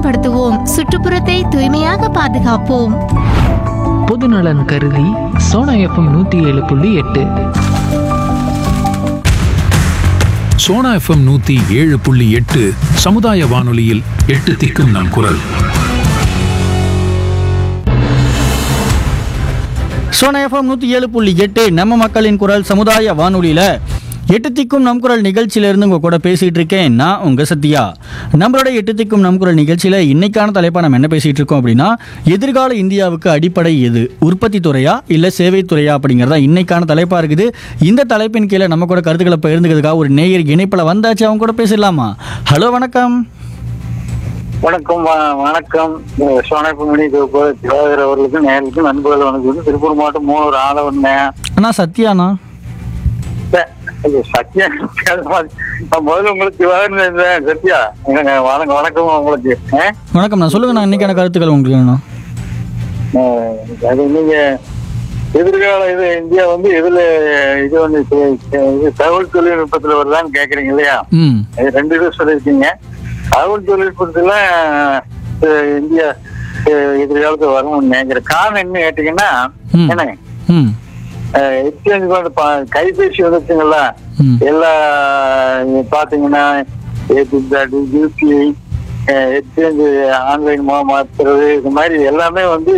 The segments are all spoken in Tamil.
பயன்படுத்துவோம் சுற்றுப்புறத்தை தூய்மையாக பாதுகாப்போம் பொதுநலன் கருதி சோனா எஃப்எம் நூற்றி ஏழு புள்ளி எட்டு சோனா எஃப்எம் நூத்தி ஏழு புள்ளி எட்டு சமுதாய வானொலியில் எட்டு திக்கும் நம் குரல் சோனா எஃப்எம் நூற்றி ஏழு புள்ளி எட்டு நம்ம மக்களின் குரல் சமுதாய வானொலியில் எட்டு திக்கும் நம் குரல் நிகழ்ச்சியிலேருந்து உங்கள் கூட பேசிகிட்டு இருக்கேன் நான் உங்கள் சத்யா நம்மளோட எட்டு திக்கும் நம் குரல் நிகழ்ச்சியில் இன்னைக்கான தலைப்பா நம்ம என்ன பேசிகிட்டு இருக்கோம் அப்படின்னா எதிர்கால இந்தியாவுக்கு அடிப்படை எது உற்பத்தி துறையா இல்லை சேவை துறையா அப்படிங்கிறதா இன்னைக்கான தலைப்பாக இருக்குது இந்த தலைப்பின் கீழே நம்ம கூட கருத்துக்களை பகிர்ந்துக்கிறதுக்காக ஒரு நேயர் இணைப்பில் வந்தாச்சு அவங்க கூட பேசிடலாமா ஹலோ வணக்கம் வணக்கம் வ- வணக்கம் சோனப்புமணி திவாகர் அவர்களுக்கு நேர்களுக்கு நண்பர்கள் வணக்கம் திருப்பூர் மாவட்டம் மூணூர் ஆதவன் அண்ணா சத்யாண்ணா சத்யா நான் முதல்ல உங்களுக்கு திவாகர் இருந்தேன். சத்யா என்னங்க, வணக்கம் வணக்கம் உங்களுக்கு ஆ? வணக்கம் நான் சொல்லுங்கள் நான் இன்னைக்கான கருத்துக்கள் உங்களுக்கு வேணும் ஆ, அது நீங்க எதிர்கால இது இந்தியா வந்து எதுல இது வந்து இது தகவல் தொழில்நுட்பத்துல வருதான்னு கேக்குறீங்க இல்லையா ம் இது ரெண்டு இது சொல்லியிருக்கீங்க தகவல் தொழில்நுட்பத்துல அஹ், இந்தியா அஹ், எதிர்காலத்துல வரும்னு நினைக்கிறேன் காரணம் என்ன கேட்டீங்கன்னா ம். என்ன ம் எக்ஸ்சேஞ்ச் பண்ண ப- கைபேசி வந்துச்சுங்களா ம் எல்லா இங்க பாத்தீங்கன்னா யூபிஐ எக்ஸ்சேஞ்ச் ஆன்லைன் மாத்துறது இது மாதிரி எல்லாமே வந்து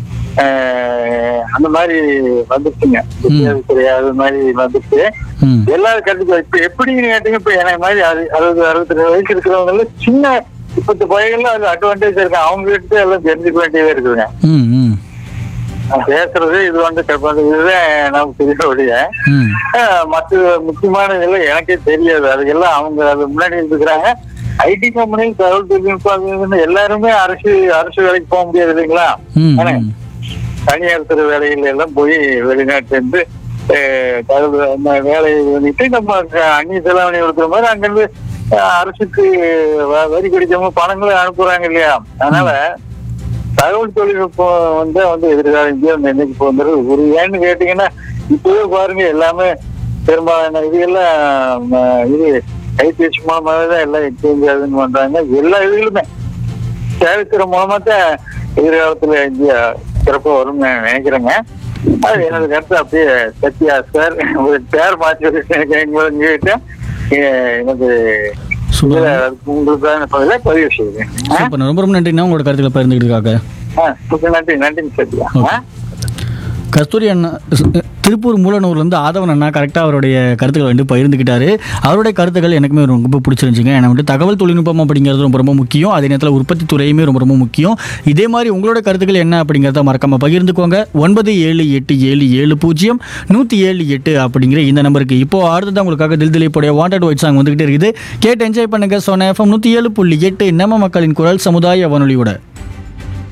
அஹ், அந்த மாதிரி வந்துருச்சுங்க துறை அது மாதிரி வந்துருச்சு ம் எல்லாரும் கருத்து இப்ப எப்படின்னு கேட்டீங்க இப்ப எனக்கு மாதிரி அறு- அறுபது அறுபத்தி ரெண்டு வயசு இருக்கிறவங்க சின்ன இப்பத்து பையன்ல அது அட்வான்டேஜ் இருக்கு அவங்க கிட்ட எல்லாம் தெரிஞ்சுக்க வேண்டியதே இருக்குதுங்க ம் ம் நான் பேசுறது இது வந்து கற்பனை இதுதான் நமக்கு தெரியக்கூடிய ம் மற்ற முக்கியமான இதெல்லாம் எனக்கே தெரியாது அதுக்கெல்லாம் அவங்க அது முன்னாடி இருக்கிறாங்க ஐடி கம்பெனி தகவல் தொழில்நுட்பம் அது இதுன்னு எல்லாருமே அரசு அரசு வேலைக்கு போக முடியாது இல்லைங்களா ம் ஏன்னா, தனியார் துறை வேலைகள் எல்லாம் போய் வெளிநாட்டுல இருந்து அஹ், தகவல் அந்த வேலையை பண்ணிட்டு நம்ம க- அந்நிய செலாவணி கொடுக்குற மாதிரி அங்கிருந்து அஹ், அரசுக்கு வ- வரி கடிக்காம பணங்களை அனுப்புறாங்க இல்லையா அதனால தகவல் தொழில்நுட்பம் வந்து வந்து எதிர்கால இந்தியா வந்து என்னைக்கு போகிறது ஒரு ஏன்னு கேட்டீங்கன்னா இப்பவே பாருங்க எல்லாமே பெரும்பாலான இது எல்லாம் ம, இது கைபேசி மூலமாவே தான் எல்லாம் எக்ஸ்சேஞ்ச் ஆகுதுன்னு பண்றாங்க எல்லா இதுகளுமே சேவைத்துறை மூலமா தான் எதிர்காலத்துல இந்தியா சிறப்பா வரும்னு நான் நினைக்கிறேங்க அது எனது கருத்து அப்படியே சத்யா சார் ஒரு பேர் மாற்றி எங்ககிட்ட எனக்கு சூப்பர் இதுல உங்களுக்கான பதில பதிவு செய்யுங்க சூப்பர் ரொம்ப ரொம்ப நன்றிண்ணா உங்களோட கருத்துக்களை பகிர்ந்துக்கிட்டுருக்காங்க ஆ, மிக்க நன்றி நன்றிங்க சத்யா ஆ? கஸ்தூரி அண்ணா ஸ்- திருப்பூர் மூலனூர்லேருந்து ஆதவன் அண்ணா கரெக்டாக அவருடைய கருத்துக்களை வந்து பகிர்ந்துக்கிட்டாரு அவருடைய கருத்துக்கள் எனக்குமே ரொம்ப பிடிச்சிருந்துச்சுங்க ஏன்னா வந்துட்டு தகவல் தொழில்நுட்பம் அப்படிங்கிறது ரொம்ப ரொம்ப முக்கியம் அதே நேரத்தில் உற்பத்தி துறையுமே ரொம்ப ரொம்ப முக்கியம் இதே மாதிரி உங்களோட கருத்துக்கள் என்ன அப்படிங்கிறத மறக்காம பகிர்ந்துக்கோங்க ஒன்பது ஏழு எட்டு ஏழு ஏழு பூஜ்ஜியம் நூற்றி ஏழு எட்டு அப்படிங்கிற இந்த நம்பருக்கு இப்போ அடுத்தது உங்களுக்காக தில் திலீப்புடைய வாண்டட் ஒயிட் சாங் வந்துகிட்டே இருக்குது கேட்டு என்ஜாய் பண்ணுங்க சொன்ன எஃப்எம் நூற்றி ஏழு புள்ளி எட்டு நம்ம மக்களின் குரல் சமுதாய வானொலியோட